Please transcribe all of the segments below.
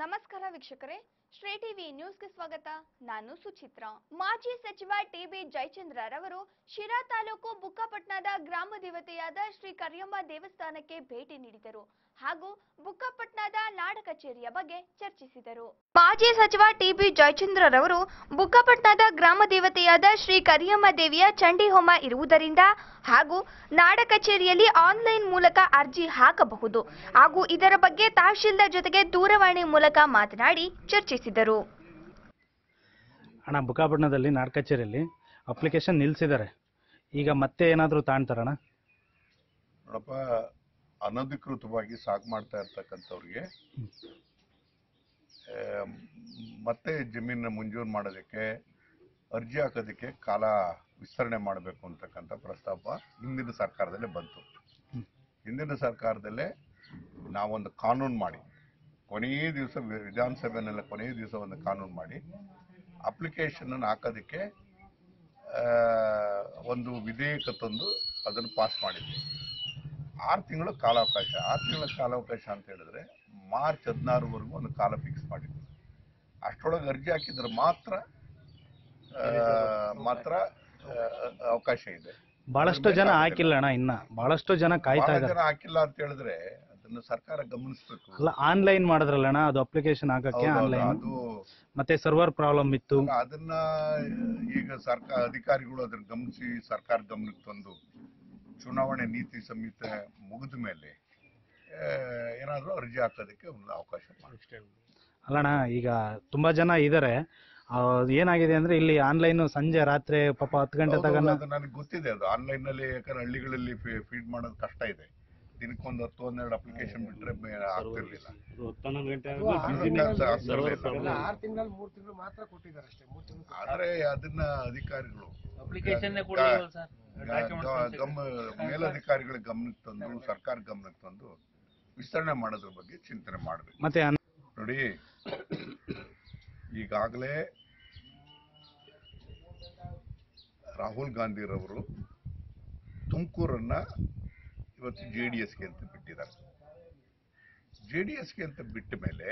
ನಮಸ್ಕಾರ ವೀಕ್ಷಕರೇ ಶ್ರೀ ಟಿವಿ ನ್ಯೂಸ್ಗೆ ಸ್ವಾಗತ ನಾನು ಸುಚಿತ್ರ ಮಾಜಿ ಸಚಿವ ಟಿಬಿ ಜಯಚಂದ್ರರವರು ಶಿರಾ ತಾಲೂಕು ಬುಕ್ಕಾಪಟ್ನದ ಗ್ರಾಮ ದೇವತೆಯಾದ ಶ್ರೀ ಕರಿಯಮ್ಮ ದೇವಸ್ಥಾನಕ್ಕೆ ಭೇಟಿ ನೀಡಿದರು ಹಾಗೂ ಬುಕ್ಕಾಪಟ್ನದ ನಾಡ ಕಚೇರಿಯ ಬಗ್ಗೆ ಚರ್ಚಿಸಿದರು ಮಾಜಿ ಸಚಿವ ಟಿಬಿ ಜಯಚಂದ್ರರವರು ಬುಕ್ಕಾಪಟ್ನದ ಗ್ರಾಮ ದೇವತೆಯಾದ ಶ್ರೀ ಕರಿಯಮ್ಮ ದೇವಿಯ ಚಂಡಿ ಹೋಮ ಇರುವುದರಿಂದ ಹಾಗೂ ನಾಡ ಕಚೇರಿಯಲ್ಲಿ ಆನ್ಲೈನ್ ಮೂಲಕ ಅರ್ಜಿ ಹಾಕಬಹುದು ಹಾಗೂ ಇದರ ಬಗ್ಗೆ ತಹಶೀಲ್ದಾರ್ ಜೊತೆಗೆ ದೂರವಾಣಿ ಮೂಲಕ ಮಾತನಾಡಿ ಚರ್ಚಿಸಿದರು ಅಣ್ಣ ಬುಕ್ಕಾಪಟ್ಟಣದಲ್ಲಿ ನಾಡ್ ಕಚೇರಿಯಲ್ಲಿ ಅಪ್ಲಿಕೇಶನ್ ನಿಲ್ಲಿಸಿದ್ದಾರೆ ಈಗ ಮತ್ತೆ ಏನಾದರೂ ತಾಣ್ತಾರಣ್ಣ ನೋಡಪ್ಪ ಅನಧಿಕೃತವಾಗಿ ಸಾಕು ಮಾಡ್ತಾ ಇರ್ತಕ್ಕಂಥವ್ರಿಗೆ ಆ, ಮತ್ತೆ ಜಮೀನ ಮಂಜೂರು ಮಾಡೋದಕ್ಕೆ ಅರ್ಜಿ ಹಾಕೋದಕ್ಕೆ ಕಾಲ ವಿಸ್ತರಣೆ ಮಾಡಬೇಕು ಅಂತಕ್ಕಂಥ ಪ್ರಸ್ತಾಪ ಹಿಂದಿನ ಸರ್ಕಾರದಲ್ಲೇ ಬಂತು ಹಿಂದಿನ ಸರ್ಕಾರದಲ್ಲೇ ನಾವೊಂದು ಕಾನೂನು ಮಾಡಿ ಕೊನೆಯ ದಿವಸ ವಿಧಾನಸಭೆನೆಲ್ಲ ಕೊನೆಯ ದಿವಸ ಒಂದು ಕಾನೂನು ಮಾಡಿ ಅಪ್ಲಿಕೇಶನ್ ಹಾಕೋದಕ್ಕೆ ಆ, ಒಂದು ವಿಧೇಯಕ ತಂದು ಅದನ್ನು ಪಾಸ್ ಮಾಡಿದ್ವಿ ಆರು ತಿಂಗಳು ಕಾಲಾವಕಾಶ ಆರು ತಿಂಗಳ ಕಾಲಾವಕಾಶ ಅಂತ ಹೇಳಿದ್ರೆ ಮಾರ್ಚ್ ಹದಿನಾರವರೆಗೂ ಒಂದು ಕಾಲ ಫಿಕ್ಸ್ ಮಾಡಿದ್ವಿ ಅಷ್ಟರೊಳಗೆ ಅರ್ಜಿ ಹಾಕಿದ್ರೆ ಮಾತ್ರ ಆ, ಮಾತ್ರ ಆ, ಅವಕಾಶ ಇದೆ ಬಹಳಷ್ಟು ಜನ ಹಾಕಿಲ್ಲ ಅಣ್ಣ ಇನ್ನ ಬಹಳಷ್ಟು ಜನ ಕಾಯ್ತಾ ಬಹಳ ಇದ್ದಾರೆ ಜನ ಹಾಕಿಲ್ಲ ಅಂತ ಹೇಳಿದ್ರೆ ಅದನ್ನ ಸರ್ಕಾರ ಗಮನಿಸಬೇಕು ಅಲ್ಲ ಆನ್ಲೈನ್ ಮಾಡಿದ್ರಲ್ಲ ಅಣ್ಣ ಅದು ಅಪ್ಲಿಕೇಶನ್ ಹಾಕಕ್ಕೆ ಆನ್ಲೈನ್ ಅದು ಮತ್ತೆ ಸರ್ವರ್ ಪ್ರಾಬ್ಲಮ್ ಇತ್ತು ಅಲ್ಲ, ಅದನ್ನ ಈಗ ಸರ್ಕಾರ ಅಧಿಕಾರಿಗಳು ಅದನ್ನ ಗಮನಿಸಿ ಸರ್ಕಾರ ಗಮನಕ್ಕೆ ತಂದು ಚುನಾವಣೆ ನೀತಿ ಸಂಹಿತೆ ಮುಗಿದ ಮೇಲೆ ಏನಾದರೂ ಅರ್ಜಿ ಹಾಕೋದಕ್ಕೆ ಒಂದು ಅವಕಾಶ ಮಾಡಿ ಅಲ್ಲಣ್ಣ ಈಗ ತುಂಬಾ ಜನ ಇದ್ದಾರೆ ಏನಾಗಿದೆ ಅಂದ್ರೆ ಇಲ್ಲಿ ಆನ್ಲೈನ್ ಸಂಜೆ ರಾತ್ರಿ ಪಾಪ ಹತ್ತು ಗಂಟೆ ತಗನ ಅದು ನನಗೆ ಗೊತ್ತಿದೆ ಅದು ಆನ್ಲೈನ್ ನಲ್ಲಿ ಯಾಕಂದ್ರೆ ಹಳ್ಳಿಗಳಲ್ಲಿ ಫೀಡ್ ಮಾಡೋದು ಕಷ್ಟ ಇದೆ ದಿನಕ್ಕೊಂದು ಹತ್ತು ಹನ್ನೆರಡು ಅಪ್ಲಿಕೇಶನ್ ಬಿಟ್ರೆ ಬೇ- ಆಗ್ತಿರ್ಲಿಲ್ಲ ಆಗ್ತಿರ್ಲಿಲ್ಲ. ಆರು ತಿಂಗಳಲ್ಲಿ ಮೂರು ತಿಂಗಳು ಮಾತ್ರ ಕೊಟ್ಟಿದ್ದಾರೆ ಅಷ್ಟೇ ಮೂರು ತಿಂಗಳು ಆದ್ರೆ ಅದನ್ನ ಅಧಿಕಾರಿಗಳು ಅಪ್ಲಿಕೇಶನ್ ಗ- ಗ- ಗಮ ಮೇಲಧಿಕಾರಿಗಳ ಗಮನಕ್ಕೆ ತಂದು ಸರ್ಕಾರ ಗಮನಕ್ಕೆ ತಂದು ವಿಸ್ತರಣೆ ಮಾಡೋದ್ರ ಬಗ್ಗೆ ಚಿಂತನೆ ಮಾಡಬೇಕು ಮತ್ತೆ ಅನ್- ನೋಡಿ ಈಗಾಗಲೇ ರಾಹುಲ್ ಗಾಂಧಿರವರು ತುಮಕೂರನ್ನ ಇವತ್ತು ಜೆ ಡಿ ಎಸ್ಗೆ ಅಂತ ಬಿಟ್ಟಿದ್ದಾರೆ ಜೆ ಡಿ ಎಸ್ಗೆ ಅಂತ ಬಿಟ್ಟ ಮೇಲೆ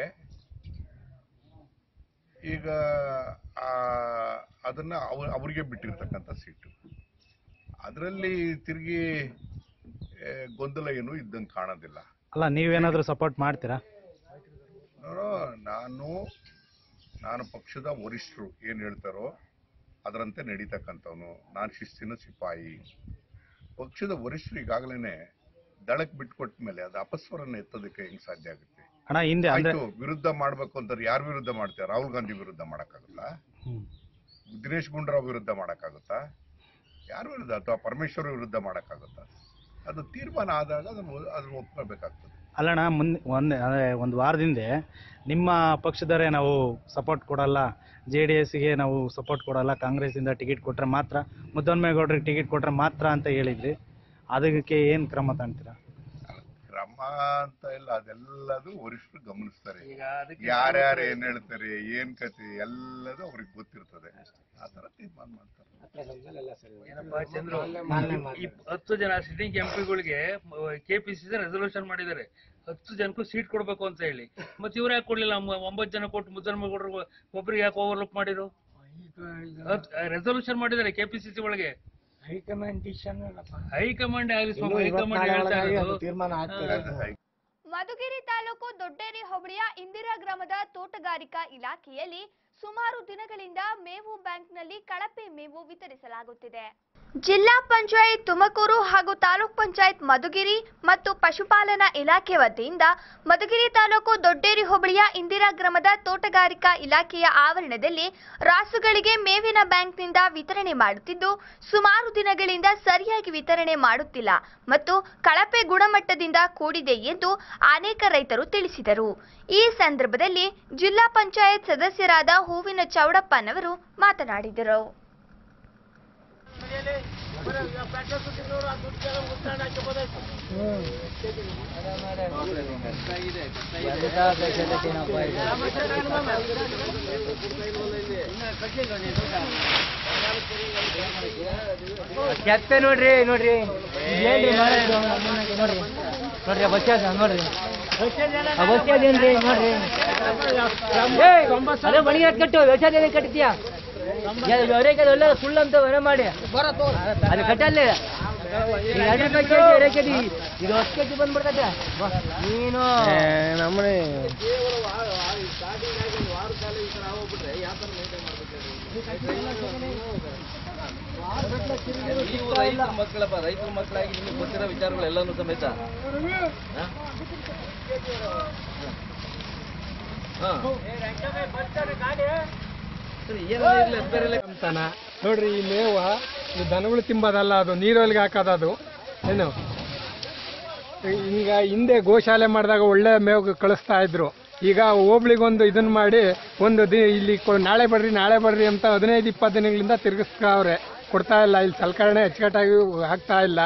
ಈಗ ಆ, ಅದನ್ನ ಅವ ಅವರಿಗೆ ಬಿಟ್ಟಿರ್ತಕ್ಕಂಥ ಸೀಟು ಅದರಲ್ಲಿ ತಿರುಗಿ ಆ, ಗೊಂದಲ ಏನು ಇದ್ದಂಗೆ ಕಾಣೋದಿಲ್ಲ ಅಲ್ಲ ನೀವೇನಾದ್ರೂ ಸಪೋರ್ಟ್ ಮಾಡ್ತೀರಾ ನೋಡು, ನಾನು ನಾನು ಪಕ್ಷದ ವರಿಷ್ಠರು ಏನು ಹೇಳ್ತಾರೋ ಅದರಂತೆ ನಡೀತಕ್ಕಂಥವನು ನಾನು ಶಿಸ್ತಿನ ಸಿಪಾಯಿ ಪಕ್ಷದ ವರಿಷ್ಠರು ಈಗಾಗಲೇ ದಳಕ್ಕೆ ಬಿಟ್ಕೊಟ್ಟ ಮೇಲೆ ಅದು ಅಪಸ್ವರನ ಎತ್ತೋದಕ್ಕೆ ಹೆಂಗ್ ಸಾಧ್ಯ ಆಗುತ್ತೆ ಅಣ್ಣ ಹಿಂದೆ ಅಂದ್ರೆ ಆಯ್ತು ವಿರುದ್ಧ ಮಾಡ್ಬೇಕು ಅಂತಾರೆ ಯಾರ ವಿರುದ್ಧ ಮಾಡ್ತಾರೆ ರಾಹುಲ್ ಗಾಂಧಿ ವಿರುದ್ಧ ಮಾಡಕ್ಕಾಗುತ್ತಾ ಹ್ಮ್. ದಿನೇಶ್ ಗುಂಡೂರಾವ್ ವಿರುದ್ಧ ಮಾಡಕ್ಕಾಗುತ್ತಾ ಯಾರ ವಿರುದ್ಧ ಅಥವಾ ಪರಮೇಶ್ವರ್ ವಿರುದ್ಧ ಮಾಡಕ್ಕಾಗುತ್ತಾ ಅದು ತೀರ್ಮಾನ ಆದಾಗ ಅದನ್ನು ಅದನ್ನು ಒಪ್ಕೋಬೇಕಾಗ್ತದೆ ಅಲ್ಲಣ್ಣ ಮುಂದೆ ಒಂದು ಅದೇ ಒಂದು ವಾರದಿಂದ ನಿಮ್ಮ ಪಕ್ಷದವರೇ ನಾವು ಸಪೋರ್ಟ್ ಕೊಡಲ್ಲ ಜೆ ಡಿ ಎಸ್ಗೆ ನಾವು ಸಪೋರ್ಟ್ ಕೊಡಲ್ಲ ಕಾಂಗ್ರೆಸ್ಸಿಂದ ಟಿಕೆಟ್ ಕೊಟ್ಟರೆ ಮಾತ್ರ ಮುದ್ದನ್ಮೇಗೌಡರಿಗೆ ಟಿಕೆಟ್ ಕೊಟ್ಟರೆ ಮಾತ್ರ ಅಂತ ಹೇಳಿದ್ರಿ ಅದಕ್ಕೆ ಏನು ಕ್ರಮ ತಗೊಳ್ತೀರಾ ಕ್ರಮ ಅಂತ ಇಲ್ಲ ಅದೆಲ್ಲದು ವರಿಷ್ಠರು ಗಮನಿಸ್ತಾರೆ ಈಗ ಅದಕ್ಕೆ ಯಾರ್ಯಾರು ಏನ್ ಹೇಳ್ತಾರೆ ಏನ್ ಕತೆ ಎಲ್ಲದೂ ಅವ್ರಿಗೆ ಗೊತ್ತಿರ್ತದೆ ಆ ತರ ತೀರ್ಮಾನ ಮಾಡ್ತಾರೆ ಏನಪ್ಪಾ ಚಂದ್ರು ಈ ಹತ್ತು ಜನ ಸಿಟ್ಟಿಂಗ್ ಎಂಪಿಗಳಿಗೆ ಕೆಪಿಸಿಸಿ ರೆಸಲ್ಯೂಷನ್ ಮಾಡಿದ್ದಾರೆ ಹತ್ತು ಜನಕ್ಕೂ ಸೀಟ್ ಕೊಡ್ಬೇಕು ಅಂತ ಹೇಳಿ ಮತ್ತೆ ಇವ್ರು ಯಾಕೆ ಕೊಡ್ಲಿಲ್ಲ ಮ- ಒಂಬತ್ತು ಜನ ಕೊಟ್ಟು ಮುದ್ದನ್ಮೇಗೌಡರು ಒಬ್ರಿಗೆ ಯಾಕೆ ಓವರ್ಲುಕ್ ಮಾಡಿರು ರೆಸಲ್ಯೂಷನ್ ಮಾಡಿದ್ದಾರೆ ಕೆಪಿಸಿಸಿ ಒಳಗೆ ಹೈಕಮಾಂಡ್ ಡಿಸಿಷನ್ ಹೈಕಮಾಂಡ್ ಆಗಲಿ ಸ್ವಾಮಿ ಹೈಕಮಾಂಡ್ ಹೇಳ್ತಾ ಇರೋದು ತೀರ್ಮಾನ ಆಗ್ತದೆ ಮಧುಗಿರಿ ತಾಲೂಕು ದೊಡ್ಡೇರಿ ಹೋಬಳಿಯ ಇಂದಿರಾ ಗ್ರಾಮದ ತೋಟಗಾರಿಕಾ ಇಲಾಖೆಯಲ್ಲಿ ಸುಮಾರು ದಿನಗಳಿಂದ ಮೇವು ಬ್ಯಾಂಕ್ನಲ್ಲಿ ಕಳಪೆ ಮೇವು ವಿತರಿಸಲಾಗುತ್ತಿದೆ ಜಿಲ್ಲಾ ಪಂಚಾಯತ್ ತುಮಕೂರು ಹಾಗೂ ತಾಲೂಕ್ ಪಂಚಾಯತ್ ಮಧುಗಿರಿ ಮತ್ತು ಪಶುಪಾಲನಾ ಇಲಾಖೆ ವತಿಯಿಂದ ಮಧುಗಿರಿ ತಾಲೂಕು ದೊಡ್ಡೇರಿ ಹೋಬಳಿಯ ಇಂದಿರಾ ಗ್ರಾಮದ ತೋಟಗಾರಿಕಾ ಇಲಾಖೆಯ ಆವರಣದಲ್ಲಿ ರಾಸುಗಳಿಗೆ ಮೇವಿನ ಬ್ಯಾಂಕ್ನಿಂದ ವಿತರಣೆ ಮಾಡುತ್ತಿದ್ದು ಸುಮಾರು ದಿನಗಳಿಂದ ಸರಿಯಾಗಿ ವಿತರಣೆ ಮಾಡುತ್ತಿಲ್ಲ ಮತ್ತು ಕಳಪೆ ಗುಣಮಟ್ಟದಿಂದ ಕೂಡಿದೆ ಎಂದು ಅನೇಕ ರೈತರು ತಿಳಿಸಿದರು ಈ ಸಂದರ್ಭದಲ್ಲಿ ಜಿಲ್ಲಾ ಪಂಚಾಯತ್ ಸದಸ್ಯರಾದ ಹೂವಿನ ಚೌಡಪ್ಪನವರು ಮಾತನಾಡಿದರು ಕೆತ್ತೆ ನೋಡ್ರಿ ನೋಡ್ರಿ ಹೇಳ್ರಿ ಮಾಡೋದು ನೋಡ್ರಿ ನೋಡ್ರಿ ಬಚ್ಚ ನೋಡ್ರಿ ಅವಶ್ಯದೇನ್ರಿ ನೋಡ್ರಿ ಅದೇ ಮಣಿಗೆ ಕಟ್ಟು ವ್ಯವಸಾಯ ಕಟ್ತೀಯ ಅವರೇಕೆ ಒಳ್ಳೆ ಸುಳ್ಳು ಅಂತ ಹೊರ ಮಾಡಿ ಅದು ಕಟ್ಟಲ್ಲೇ ಈಗ ಎರಡು ರೂಪಾಯಿ ಕೆಜಿ ಎರೆ ಕೆಜಿ ಇದು ಹತ್ತು ಕೆಜಿ ಬಂದ್ಬಿಡ್ತೈತೆ ನೀನು ನಮ್ಮನೆ ರೈತರ ಮಕ್ಕಳಪ್ಪ ರೈತರ ಮಕ್ಕಳಾಗಿ ನಿಮಗೆ ಗೊತ್ತಿರೋ ವಿಚಾರಗಳೆಲ್ಲನೂ ಸಮೇತ ಹಾ? ಹಾ. ಸರಿ, ಏನಾದ್ರು ಇರ್ಲಿ, ಅದು ಬೇರೆ ಲೆಕ್ಕ. ಅಂತಾನ ನೋಡ್ರಿ ಈ ಮೇವ ಈ ದನಗಳು ತಿಂಬೋದಲ್ಲ ಅದು ನೀರೊಳಗೆ ಹಾಕೋದು ಅದು ಏನು ಈಗ ಹಿಂದೆ ಗೋಶಾಲೆ ಮಾಡಿದಾಗ ಒಳ್ಳೆ ಮೇವು ಕಳಿಸ್ತಾ ಇದ್ರು ಈಗ ಹೋಬ್ಳಿಗೊಂದು ಇದನ್ನ ಮಾಡಿ ಒಂದು ದಿ ಇಲ್ಲಿ ಕೊ- ನಾಳೆ ಬರ್ರಿ ನಾಳೆ ಬರ್ರಿ ಅಂತ ಹದಿನೈದು ಇಪ್ಪತ್ತು ದಿನಗಳಿಂದ ತಿರುಗಿಸ್ತಾವ್ರೆ ಕೊಡ್ತಾ ಇಲ್ಲ ಇಲ್ಲಿ ಸಲಕರಣೆ ಅಚ್ಚುಕಟ್ಟಾಗಿ ಆಗ್ತಾ ಇಲ್ಲ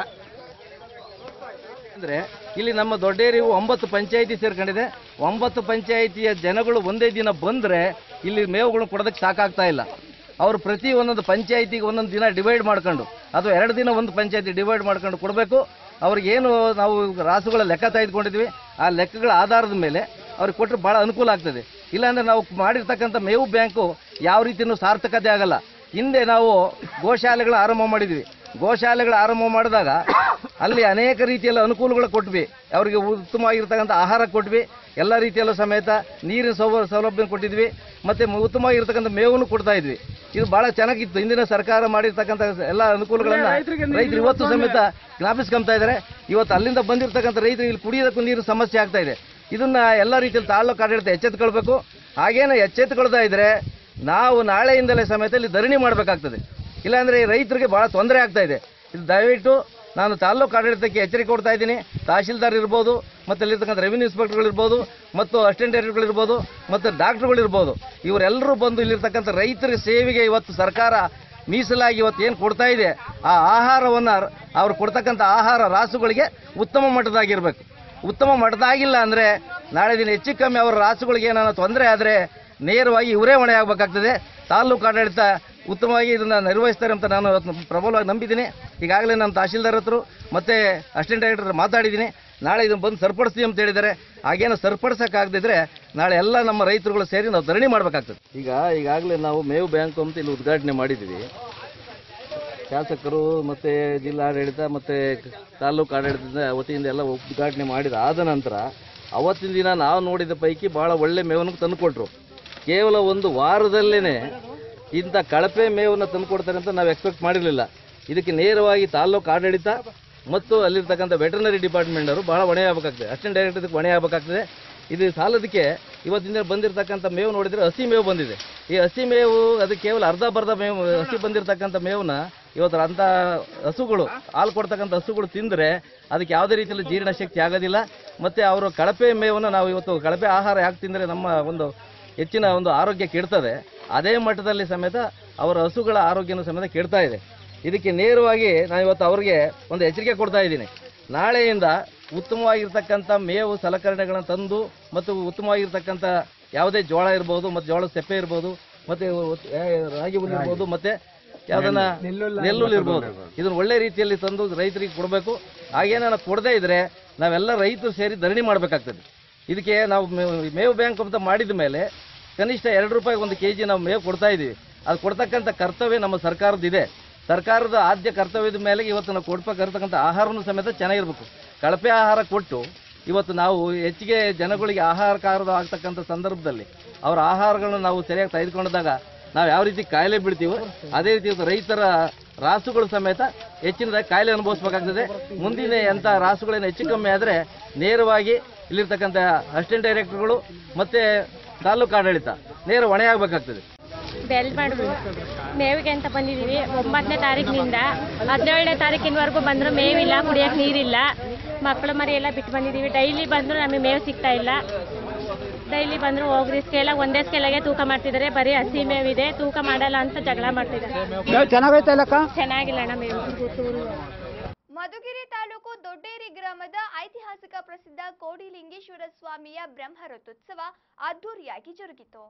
ಅಂದ್ರೆ ಇಲ್ಲಿ ನಮ್ಮ ದೊಡ್ಡೇರಿವು ಒಂಬತ್ತು ಪಂಚಾಯಿತಿ ಸೇರ್ಕೊಂಡಿದೆ ಒಂಬತ್ತು ಪಂಚಾಯಿತಿಯ ಜನಗಳು ಒಂದೇ ದಿನ ಬಂದ್ರೆ ಇಲ್ಲಿ ಮೇವುಗಳು ಕೊಡೋದಕ್ಕೆ ಸಾಕಾಗ್ತಾ ಇಲ್ಲ ಅವರು ಪ್ರತಿ ಒಂದೊಂದು ಪಂಚಾಯಿತಿಗೆ ಒಂದೊಂದು ದಿನ ಡಿವೈಡ್ ಮಾಡ್ಕೊಂಡು ಅದು ಎರಡು ದಿನ ಒಂದು ಪಂಚಾಯಿತಿ ಡಿವೈಡ್ ಮಾಡ್ಕೊಂಡು ಕೊಡಬೇಕು ಅವ್ರಿಗೇನು ನಾವು ರಾಸುಗಳ ಲೆಕ್ಕ ತೆಗೆದುಕೊಂಡಿದ್ವಿ ಆ ಲೆಕ್ಕಗಳ ಆಧಾರದ ಮೇಲೆ ಅವ್ರಿಗೆ ಕೊಟ್ಟರೆ ಭಾಳ ಅನುಕೂಲ ಆಗ್ತದೆ ಇಲ್ಲಾಂದ್ರೆ ನಾವು ಮಾಡಿರ್ತಕ್ಕಂಥ ಮೇವು ಬ್ಯಾಂಕು ಯಾವ ರೀತಿಯೂ ಸಾರ್ಥಕತೆ ಆಗಲ್ಲ ಹಿಂದೆ ನಾವು ಗೋಶಾಲೆಗಳ ಆರಂಭ ಮಾಡಿದ್ವಿ ಗೋಶಾಲೆಗಳ ಆರಂಭ ಮಾಡಿದಾಗ ಅಲ್ಲಿ ಅನೇಕ ರೀತಿಯಲ್ಲಿ ಅನುಕೂಲಗಳು ಕೊಟ್ವಿ ಅವರಿಗೆ ಉತ್ತಮವಾಗಿರ್ತಕ್ಕಂಥ ಆಹಾರ ಕೊಟ್ವಿ ಎಲ್ಲ ರೀತಿಯಲ್ಲೂ ಸಮೇತ ನೀರಿನ ಸೌಲ ಸೌಲಭ್ಯ ಕೊಟ್ಟಿದ್ವಿ ಮತ್ತೆ ಮ- ಉತ್ತಮವಾಗಿರ್ತಕ್ಕಂಥ ಮೇವನ್ನು ಕೊಡ್ತಾ ಇದ್ವಿ ಇದು ಬಹಳ ಚೆನ್ನಾಗಿತ್ತು ಹಿಂದಿನ ಸರ್ಕಾರ ಮಾಡಿರ್ತಕ್ಕಂಥ ಎಲ್ಲ ಅನುಕೂಲಗಳನ್ನ ರೈತರು ಇವತ್ತು ಸಮೇತ ಜ್ಞಾಪಿಸ್ಕೊಂತಾ ಇದ್ದಾರೆ ಇವತ್ತು ಅಲ್ಲಿಂದ ಬಂದಿರತಕ್ಕಂಥ ರೈತರು ಇಲ್ಲಿ ಕುಡಿಯೋದಕ್ಕೂ ನೀರು ಸಮಸ್ಯೆ ಆಗ್ತಾ ಇದೆ ಇದನ್ನ ಎಲ್ಲ ರೀತಿಯಲ್ಲಿ ತಾಲ್ಲೂಕು ಆಡಳಿತ ಎಚ್ಚೆತ್ತುಕೊಳ್ಬೇಕು ಹಾಗೇನೆ ಎಚ್ಚೆತ್ತುಕೊಳ್ತಾ ಇದ್ರೆ ನಾವು ನಾಳೆಯಿಂದಲೇ ಸಮೇತ ಇಲ್ಲಿ ಧರಣಿ ಮಾಡಬೇಕಾಗ್ತದೆ ಇಲ್ಲಾಂದ್ರೆ ರೈತರಿಗೆ ಬಹಳ ತೊಂದರೆ ಆಗ್ತಾ ಇದೆ ಇದು ದಯವಿಟ್ಟು ನಾನು ತಾಲ್ಲೂಕು ಆಡಳಿತಕ್ಕೆ ಎಚ್ಚರಿಕೆ ಕೊಡ್ತಾ ಇದ್ದೀನಿ ತಹಶೀಲ್ದಾರ್ ಇರ್ಬೋದು ಮತ್ತು ಅಲ್ಲಿರ್ತಕ್ಕಂಥ ರೆವಿನ್ಯೂ ಇನ್ಸ್ಪೆಕ್ಟರ್ಗಳು ಇರ್ಬೋದು ಮತ್ತು ಅಸಿಸ್ಟೆಂಟ್ ಡೈರೆಕ್ಟರ್ಗಳು ಇರ್ಬೋದು ಮತ್ತು ಡಾಕ್ಟರ್ಗಳು ಇರ್ಬೋದು ಇವರೆಲ್ಲರೂ ಬಂದು ಇಲ್ಲಿರ್ತಕ್ಕಂಥ ರೈತರ ಸೇವೆಗೆ ಇವತ್ತು ಸರ್ಕಾರ ಮೀಸಲಾಗಿ ಇವತ್ತು ಏನು ಕೊಡ್ತಾ ಇದೆ ಆ ಆಹಾರವನ್ನು ಅವ್ರು ಕೊಡ್ತಕ್ಕಂಥ ಆಹಾರ ರಾಸುಗಳಿಗೆ ಉತ್ತಮ ಮಟ್ಟದಾಗಿರ್ಬೇಕು ಉತ್ತಮ ಮಟ್ಟದಾಗಿಲ್ಲ ಅಂದರೆ ನಾಳೆ ದಿನ ಹೆಚ್ಚು ಕಮ್ಮಿ ಅವರ ರಾಸುಗಳಿಗೆ ಏನಾರ ತೊಂದರೆ ಆದರೆ ನೇರವಾಗಿ ಇವರೇ ಹೊಣೆ ಆಗಬೇಕಾಗ್ತದೆ ತಾಲ್ಲೂಕು ಆಡಳಿತ ಉತ್ತಮವಾಗಿ ಇದನ್ನು ನಿರ್ವಹಿಸ್ತಾರೆ ಅಂತ ನಾನು ಇವತ್ತು ಪ್ರಬಲವಾಗಿ ನಂಬಿದ್ದೀನಿ ಈಗಾಗಲೇ ನಾನು ತಹಶೀಲ್ದಾರ್ ಹತ್ರ ಮತ್ತು ಅಸಿಸ್ಟೆಂಟ್ ಡೈರೆಕ್ಟರ್ ಮಾತಾಡಿದ್ದೀನಿ ನಾಳೆ ಇದನ್ನು ಬಂದು ಸರಿಪಡಿಸ್ತೀವಿ ಅಂತ ಹೇಳಿದ್ದಾರೆ ಹಾಗೇನು ಸರಿಪಡಿಸೋಕ್ಕಾಗದಿದ್ರೆ ನಾಳೆ ಎಲ್ಲ ನಮ್ಮ ರೈತರುಗಳು ಸೇರಿ ನಾವು ಧರಣಿ ಮಾಡಬೇಕಾಗ್ತದೆ ಈಗ ಈಗಾಗಲೇ ನಾವು ಮೇವು ಬ್ಯಾಂಕ್ ಅಂತ ಇಲ್ಲಿ ಉದ್ಘಾಟನೆ ಮಾಡಿದ್ದೀವಿ ಶಾಸಕರು ಮತ್ತು ಜಿಲ್ಲಾಡಳಿತ ಮತ್ತು ತಾಲ್ಲೂಕು ಆಡಳಿತದ ವತಿಯಿಂದ ಎಲ್ಲ ಉದ್ಘಾಟನೆ ಮಾಡಿದ ಆದ ನಂತರ ಅವತ್ತಿನ ದಿನ ನಾವು ನೋಡಿದ ಪೈಕಿ ಭಾಳ ಒಳ್ಳೆ ಮೇವನ್ನು ತಂದುಕೊಟ್ರು ಕೇವಲ ಒಂದು ವಾರದಲ್ಲೇ ಇಂಥ ಕಳಪೆ ಮೇವನ್ನು ತಂದುಕೊಡ್ತಾರೆ ಅಂತ ನಾವು ಎಕ್ಸ್ಪೆಕ್ಟ್ ಮಾಡಿರಲಿಲ್ಲ ಇದಕ್ಕೆ ನೇರವಾಗಿ ತಾಲ್ಲೂಕು ಆಡಳಿತ ಮತ್ತು ಅಲ್ಲಿರ್ತಕ್ಕಂಥ ವೆಟರ್ನರಿ ಡಿಪಾರ್ಟ್ಮೆಂಟ್ ಅವರು ಭಾಳ ಹೊಣೆ ಆಗಬೇಕಾಗ್ತದೆ ಅಸಿಸ್ಟೆಂಟ್ ಡೈರೆಕ್ಟರ್ ಇದಕ್ಕೆ ಹೊಣೆ ಆಗಬೇಕಾಗ್ತದೆ ಇದು ಸಾಲದಕ್ಕೆ ಇವತ್ತಿನ ಬಂದಿರತಕ್ಕಂಥ ಮೇವು ನೋಡಿದರೆ ಹಸಿ ಮೇವು ಬಂದಿದೆ ಈ ಹಸಿ ಮೇವು ಅದು ಕೇವಲ ಅರ್ಧ ಬರ್ಧ ಮೇವು ಹಸಿ ಬಂದಿರತಕ್ಕಂಥ ಮೇವನ್ನ ಇವತ್ತು ಅಂಥ ಹಸುಗಳು ಹಾಲು ಕೊಡ್ತಕ್ಕಂಥ ಹಸುಗಳು ತಿಂದರೆ ಅದಕ್ಕೆ ಯಾವುದೇ ರೀತಿಯಲ್ಲಿ ಜೀರ್ಣಶಕ್ತಿ ಆಗೋದಿಲ್ಲ ಮತ್ತು ಅವರು ಕಳಪೆ ಮೇವನ್ನು ನಾವು ಇವತ್ತು ಕಳಪೆ ಆಹಾರ ಯಾಕೆ ತಿಂದರೆ ನಮ್ಮ ಒಂದು ಹೆಚ್ಚಿನ ಒಂದು ಆರೋಗ್ಯ ಕೆಡ್ತದೆ ಅದೇ ಮಟ್ಟದಲ್ಲಿ ಸಮೇತ ಅವರ ಹಸುಗಳ ಆರೋಗ್ಯನೂ ಸಮೇತ ಕೆಡ್ತಾ ಇದೆ ಇದಕ್ಕೆ ನೇರವಾಗಿ ನಾನು ಇವತ್ತು ಅವ್ರಿಗೆ ಒಂದು ಎಚ್ಚರಿಕೆ ಕೊಡ್ತಾ ಇದ್ದೀನಿ ನಾಳೆಯಿಂದ ಉತ್ತಮವಾಗಿರ್ತಕ್ಕಂಥ ಮೇವು ಸಲಕರಣೆಗಳನ್ನು ತಂದು ಮತ್ತು ಉತ್ತಮವಾಗಿರ್ತಕ್ಕಂಥ ಯಾವುದೇ ಜೋಳ ಇರ್ಬೋದು ಮತ್ತು ಜೋಳದ ಸೆಪ್ಪೆ ಇರ್ಬೋದು ಮತ್ತು ರಾಗಿ ಹುಲ್ಲು ಇರ್ಬೋದು ಮತ್ತು ಯಾವುದನ್ನ ನೆಲ್ಲುಲ್ ಇರ್ಬೋದು ಇದನ್ನ ಒಳ್ಳೆ ರೀತಿಯಲ್ಲಿ ತಂದು ರೈತರಿಗೆ ಕೊಡಬೇಕು ಹಾಗೇನ ಕೊಡದೇ ಇದ್ರೆ ನಾವೆಲ್ಲ ರೈತರು ಸೇರಿ ಧರಣಿ ಮಾಡಬೇಕಾಗ್ತದೆ ಇದಕ್ಕೆ ನಾವು ಮೇವು- ಮೇವು ಬ್ಯಾಂಕ್ ಅಂತ ಮಾಡಿದ ಮೇಲೆ ಕನಿಷ್ಠ ಎರಡು ರೂಪಾಯಿ ಒಂದು ಕೆ ಜಿ ನಾವು ಮೇವು ಕೊಡ್ತಾ ಇದ್ದೀವಿ ಅದು ಕೊಡ್ತಕ್ಕಂಥ ಕರ್ತವ್ಯ ನಮ್ಮ ಸರ್ಕಾರದ ಇದೆ ಸರ್ಕಾರದ ಆದ್ಯ ಕರ್ತವ್ಯದ ಮೇಲೆ ಇವತ್ತು ನಾವು ಕೊಡ್ಬೇಕಾಗಿರ್ತಕ್ಕಂಥ ಆಹಾರನೂ ಸಮೇತ ಚೆನ್ನಾಗಿರ್ಬೇಕು ಕಳಪೆ ಆಹಾರ ಕೊಟ್ಟು ಇವತ್ತು ನಾವು ಹೆಚ್ಚಿಗೆ ಜನಗಳಿಗೆ ಆಹಾರಕಾರದ ಆಗ್ತಕ್ಕಂಥ ಸಂದರ್ಭದಲ್ಲಿ ಅವರ ಆಹಾರಗಳನ್ನು ನಾವು ಸರಿಯಾಗಿ ತೆಗೆದುಕೊಂಡಾಗ ನಾವು ಯಾವ ರೀತಿ ಕಾಯಿಲೆ ಬೀಳ್ತೀವೋ ಅದೇ ರೀತಿ ಇವತ್ತು ರೈತರ ರಾಸುಗಳು ಸಮೇತ ಹೆಚ್ಚಿನದಾಗಿ ಕಾಯಿಲೆ ಅನುಭವಿಸ್ಬೇಕಾಗ್ತದೆ ಮುಂದಿನ ಎಂಥ ರಾಸುಗಳೇನು ಹೆಚ್ಚು ಕಮ್ಮಿ ಆದರೆ ನೇರವಾಗಿ ಇಲ್ಲಿರ್ತಕ್ಕಂಥ ಅಸಿಸ್ಟೆಂಟ್ ಡೈರೆಕ್ಟರ್ಗಳು ಮತ್ತು ತಾಲೂಕು ಆಡಳಿತ ನೇರ ಹೊಣೆ ಆಗಬೇಕಾಗ್ತದೆ ಬೆಲ್ ಮಾಡಿ ಮೇವಿಗೆ ಅಂತ ಬಂದಿದ್ದೀವಿ ಒಂಬತ್ತನೇ ತಾರೀಕಿನಿಂದ ಹದಿನೇಳನೇ ತಾರೀಕಿನವರೆಗೂ ಬಂದರೂ ಮೇವಿಲ್ಲ ಕುಡಿಯೋಕೆ ನೀರಿಲ್ಲ ಮಕ್ಕಳು ಮರಿ ಎಲ್ಲ ಬಿಟ್ಟು ಬಂದಿದ್ದೀವಿ ಡೈಲಿ ಬಂದರೂ ನಮಗೆ ಮೇವು ಸಿಗ್ತಾ ಇಲ್ಲ ಡೈಲಿ ಬಂದರೂ ಹೋಗ್ರಿ ಸ್ಕೇಲಾಗ ಒಂದೇ ಸ್ಕೇಲಾಗೆ ತೂಕ ಮಾಡ್ತಿದ್ದಾರೆ ಬರೀ ಹಸಿ ಮೇವಿದೆ ತೂಕ ಮಾಡಲ್ಲ ಅಂತ ಜಗಳ ಮಾಡ್ತಿದ್ದಾರೆ ಚೆನ್ನಾಗೈತೆ ಅಲ್ಲಕ್ಕ ಚೆನ್ನಾಗಿಲ್ಲ ಅಣ್ಣ ಮೇವು ಮಧುಗಿರಿ ತಾಲೂಕು ದೊಡ್ಡೇರಿ ಗ್ರಾಮದ ಐತಿಹಾಸಿಕ ಪ್ರಸಿದ್ಧ ಕೋಡಿಲಿಂಗೇಶ್ವರ ಸ್ವಾಮಿಯ ಬ್ರಹ್ಮ ರಥೋತ್ಸವ ಅದ್ದೂರಿಯಾಗಿ ಜರುಗಿತು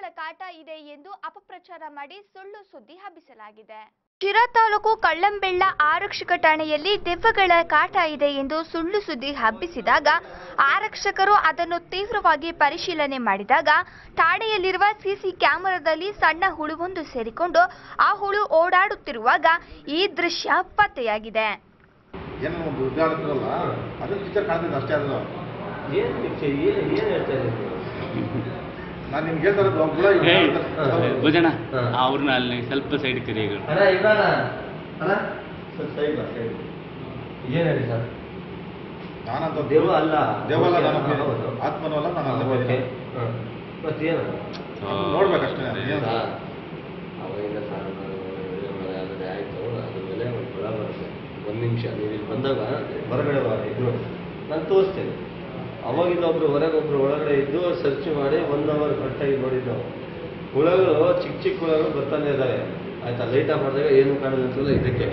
ದೆವ್ವಗಳ ಕಾಟ ಇದೆ ಎಂದು ಅಪಪ್ರಚಾರ ಮಾಡಿ ಸುಳ್ಳು ಸುದ್ದಿ ಹಬ್ಬಿಸಲಾಗಿದೆ ಶಿರಾ ತಾಲೂಕು ಕಳ್ಳಂಬೆಳ್ಳ ಆರಕ್ಷಕ ಠಾಣೆಯಲ್ಲಿ ದೆವ್ವಗಳ ಕಾಟ ಇದೆ ಎಂದು ಸುಳ್ಳು ಸುದ್ದಿ ಹಬ್ಬಿಸಿದಾಗ ಆರಕ್ಷಕರು ಅದನ್ನು ತೀವ್ರವಾಗಿ ಪರಿಶೀಲನೆ ಮಾಡಿದಾಗ ಠಾಣೆಯಲ್ಲಿರುವ ಸಿಸಿ ಕ್ಯಾಮೆರಾದಲ್ಲಿ ಸಣ್ಣ ಹುಳುವೊಂದು ಸೇರಿಕೊಂಡು ಆ ಹುಳು ಓಡಾಡುತ್ತಿರುವಾಗ ಈ ದೃಶ್ಯ ಪತ್ತೆಯಾಗಿದೆ ಏನೋ ಒಂದು ಉದ್ದಾಡ್ತಿರಲ್ಲ ಅದು ಪಿಕ್ಚರ್ ಕಾಣ್ತಿದ್ದೆ ಅಷ್ಟೇ ಅದು ಏನು ಪಿಕ್ಚರ್ ಏನು ಏನು ಹೇಳ್ತಾ ಇದ್ದೀರಿ ನಾನು ನಿಮ್ಗೆ ಹೇಳ್ತಾ ಇರೋದು ಅವ್ನ್ ಹುಳ ಇವ್ನು ಮಾಡ್ತಾರೆ. ಭೋಜನ ಹಾ. ಅವ್ರನ್ನ ಅಲ್ಲಿ ಸ್ವಲ್ಪ ಸೈಡ್ ಕರಿಗಳು ಅಣ್ಣ ಇಮ್ರಾನ ಅಣ್ಣ ಸ್ವಲ್ಪ ಸೈಡ್ ಬಾ ಸೈಡ್ ಏನು ಹೇಳಿ ಸರ್ ನಾನಂತ ದೆವ್ವ ಅಲ್ಲ ದೇವಲ್ಲ ಓಕೆ, ನಾನು ಹೌದು. ಆತ್ಮನೂ ಅಲ್ಲ ನಾನು ಅಲ್ಲ ಓಕೆ ಬೇರೆ. ಹಾಂ ಮತ್ತೇನು ನೋಡ್ಬೇಕಷ್ಟೇ ಏನು ಸರ್, ಅವಾಗಿಂದ ಸರ್ ಅದೇ ಆಯಿತು ಅದ್ರ ಮೇಲೆ ಒಂದು ಹುಳ ಬರುತ್ತೆ ಒಂದು ನಿಮಿಷ ನೀವು ಇಲ್ಲಿ ಬಂದಾಗ ಹೊರಗಡೆ ಬಾ ಇದ್ರು ನಾನು ತೋರಿಸ್ತೇನೆ ಅವಾಗಿಂದ ಒಬ್ರು ಹೊರಗೆ ಒಬ್ರು ಒಳಗಡೆ ಇದ್ದು ಸರ್ಚ್ ಮಾಡಿ ಒನ್ ಅವರ್ ಕರೆಕ್ಟಾಗಿ ನೋಡಿದ್ದು ನಾವು ಹುಳಗಳು ಚಿಕ್ಕ ಚಿಕ್ಕ ಹುಳಗಳು ಬರ್ತಾನೆ ಇದ್ದಾವೆ ಆಯ್ತಾ ಲೈಟ್ ಆಫ್ ಮಾಡಿದಾಗ ಏನು ಕಾಣೋದು ಅಂತಲ್ಲ ಇದಕ್ಕೆ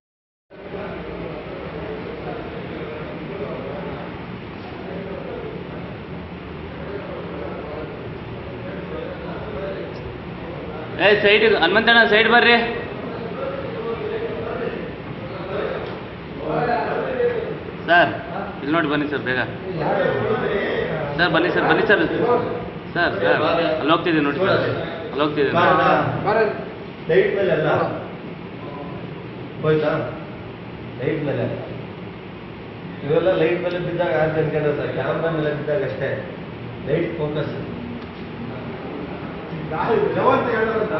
ಏ ಸೈಡ್ ಹನುಮಂತಣ್ಣ ಸೈಡ್ ಬರ್ರಿ ಸರ್ ಇಲ್ಲಿ ನೋಡಿ ಬನ್ನಿ ಸರ್ ಬೇಗ ಸರ್ ಬನ್ನಿ ಸರ್ ಬನ್ನಿ ಸರ್ ಸರ್ ಸರ್ ಅಲ್ಲಿ ಹೋಗ್ತಿದ್ದೀನಿ ನೋಡಿ ಸರ್ ಅಲ್ಲಿ ಹೋಗ್ತಿದ್ದೀನಿ ಲೈಟ್ ಮೇಲೆ ಅಲ್ಲ ಹೋಯ್ತಾ ಲೈಟ್ ಮೇಲೆ ಇವೆಲ್ಲ ಲೈಟ್ ಮೇಲೆ ಬಿದ್ದಾಗ ಆಯ್ತು ಅನ್ಕೊಂಡ್ರೆ ಸರ್ ಕ್ಯಾಮ್ರಾ ಮೇಲೆ ಬಿದ್ದಾಗ ಅಷ್ಟೇ ಲೈಟ್ ಫೋಕಸ್ ದೆವ್ವ ಅಂತ ಹೇಳೋದು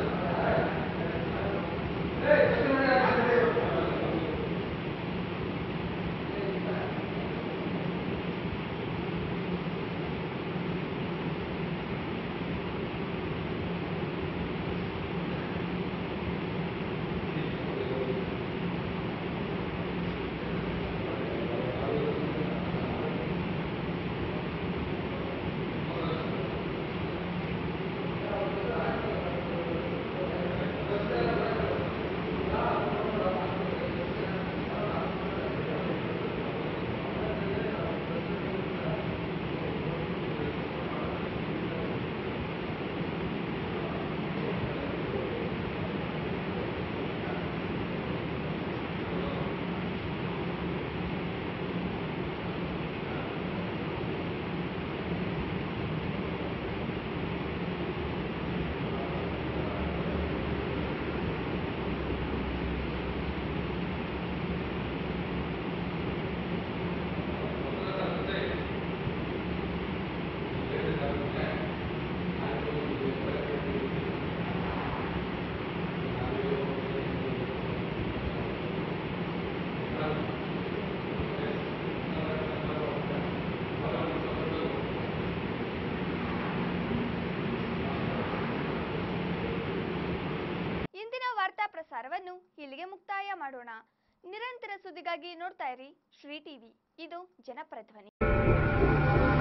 ಇಂದಿನ ವಾರ್ತಾ ಪ್ರಸಾರವನ್ನು ಇಲ್ಲಿಗೆ ಮುಕ್ತಾಯ ಮಾಡೋಣ ನಿರಂತರ ಸುದ್ದಿಗಾಗಿ ನೋಡ್ತಾ ಇರಿ ಶ್ರೀ ಟಿವಿ ಇದು ಜನಪ್ರಧ್ವನಿ